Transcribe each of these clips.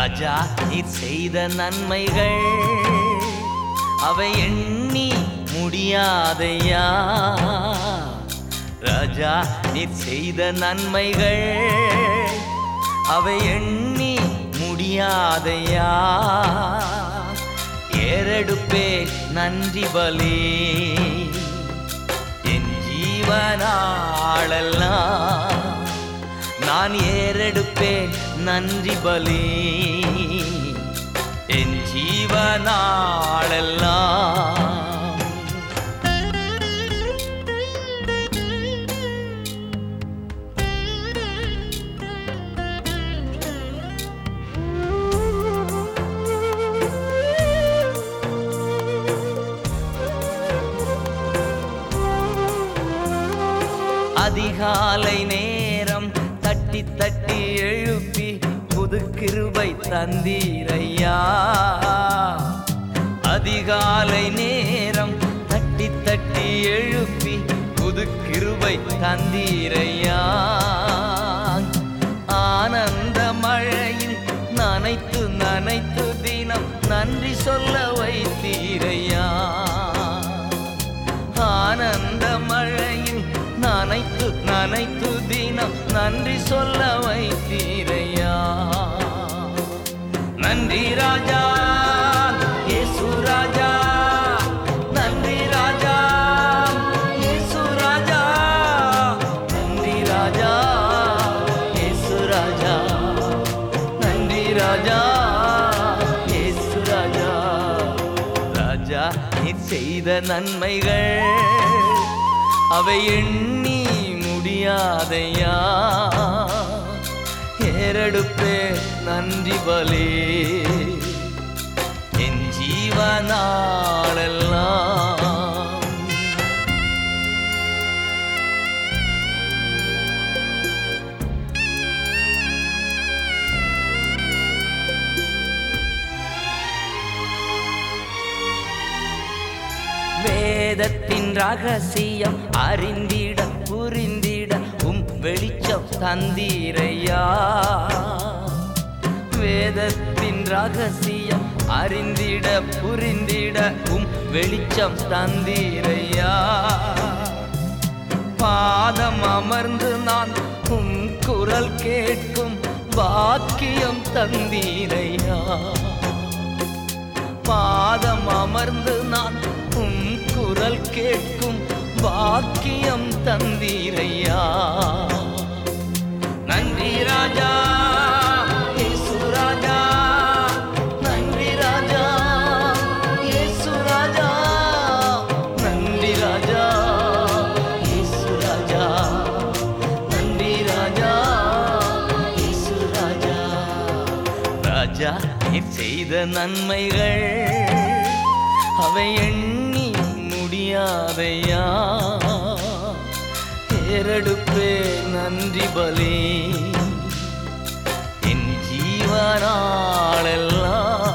ராஜா நீர் செய்த நன்மைகள் அவை எண்ணி முடியாதையா ராஜா நீர் செய்த நன்மைகள் அவை எண்ணி முடியாதையா ஏறெடுப்பே நன்றி பலி என் ஜீவனாளெல்லாம் நான் ஏறெடுப்பேன் நன்றி பலி என் ஜீவனாளெல்லாம் அதிகாலை நேரம் தட்டி தட்டி எழுப்பி புது கிருபை தந்தீரையா அதிகாலை நேரம் தட்டி தட்டி எழுப்பி புது கிருபை தந்தீரையா ஆனந்த மழையில் நனைத்து நனைத்து தினம் நன்றி சொல்ல வைத்தீரையா ஆனந்த மழையில் நனைத்து நனைத்து தினம் நன்றி சொல்ல வைத்தீரையா நன்றி ராஜா இயேசு ராஜா நன்றி ராஜா இயேசு ராஜா நன்றி ராஜா இயேசு ராஜா நன்றி ராஜா இயேசு ராஜா ராஜா நீர் செய்த நன்மைகள் அவை எண்ணி முடியாதையா ஏறெடுப்பே நன்றி பலே என் ஜீவனாளெல்லாம் வேதத்தின் ரகசியம் அறிந்திட புரிந்திட உம் வெளிச்சம் தந்தீரையா வேதத்தின் ரகசியம் அறிந்திட புரிந்திட உம் வெளிச்சம் தந்தீரையா பாதம் அமர்ந்து நான் உம் குரல் கேட்கும் பாக்கியம் தந்தீரையா பாதம் அமர்ந்து நான் உம் குரல் கேட்கும் பாக்கியம் தந்தீரையா நன்றி ராஜா இயேசு ராஜா நன்றி ராஜா இயேசு ராஜா நன்றி ராஜா இயேசு ராஜா நன்றி ராஜா இயேசு ராஜா ராஜா நீர் செய்த நன்மைகள் அவை எண்ணி முடியாதையா ஏறெடுப்பே நன்றி பலி என் ஜீவனாளெல்லாம்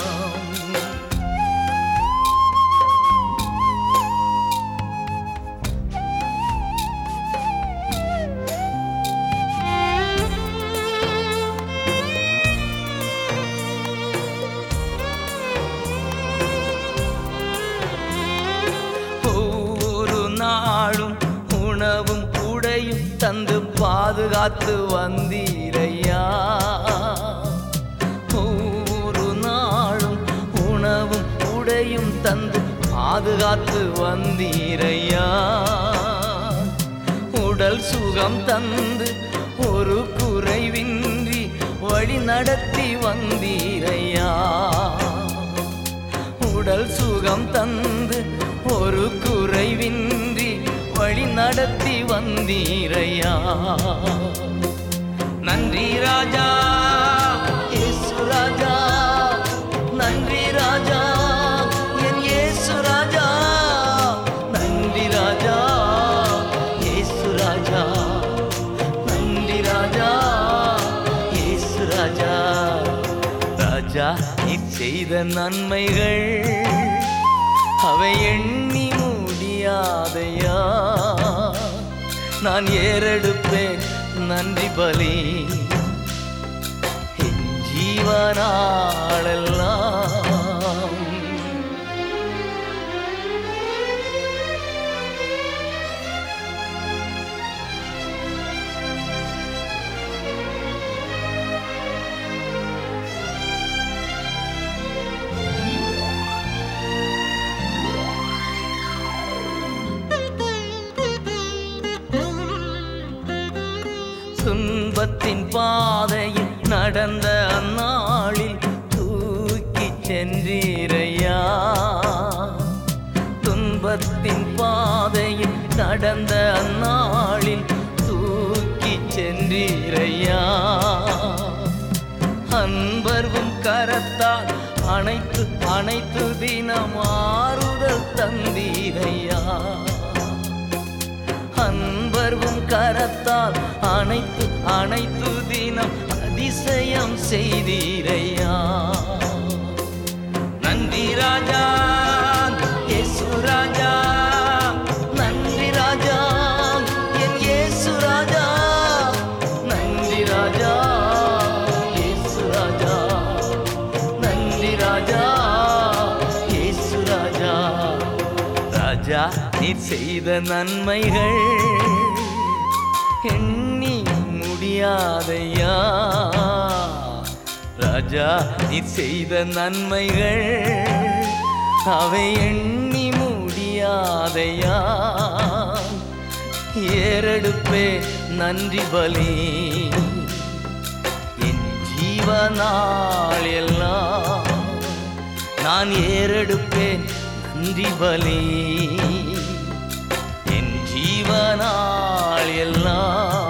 ஒவ்வொரு நாளும் உணவும் உடையும் தந்து பாதுகாத்து வந்தீரையா ஒவ்வொரு நாளும் உணவும் உடையும் தந்து பாதுகாத்து வந்தீரையா உடல் சுகம் தந்து ஒரு குறைவின்றி வழி நடத்தி வந்தீரையா உடல் சுகம் தந்து ஒரு குறைவின்றி வழி நடத்தி வந்தீரையா நன்றி ராஜா இயேசு ராஜா நன்றி ராஜா என் இயேசு ராஜா நன்றி ராஜா இயேசு ராஜா நன்றி ராஜா இயேசு ராஜா ராஜா நீர் செய்த நன்மைகள் அவை எண்ணி முடியாதையா நான் ஏறெடுப்பேன் நன்றி பலி என் ஜீவ ஜீவனாளெல்லாம் துன்பத்தின் பாதையில் நடந்த அந்நாளில் தூக்கி சென்றீரையா துன்பத்தின் பாதையில் நடந்த அந்நாளில் தூக்கி சென்றீரையா அன்பர்வும் கரத்தால் அனைத்து அனைத்து தினம் ஆறுதல் தந்தீரையா அன்பர்வும் கரத்தால் அனைத்து அனைத்து தினம் அதிசயம் செய்தீரையா நன்றி ராஜா இயேசு ராஜா நன்றி ராஜா என் இயேசு ராஜா நன்றி ராஜா இயேசு ராஜா நன்றி ராஜா இயேசு ராஜா ராஜா நீ செய்த நன்மைகள் எண்ணி முடியாதையா ராஜா நீ செய்த நன்மைகள் அவை எண்ணி முடியாதையா ஏறெடுப்பே நன்றி பலி என் ஜீவனாள் எல்லாம் நான் ஏறெடுப்பேன் நன்றி பலி என் ஜீவனாள் எல்லாம்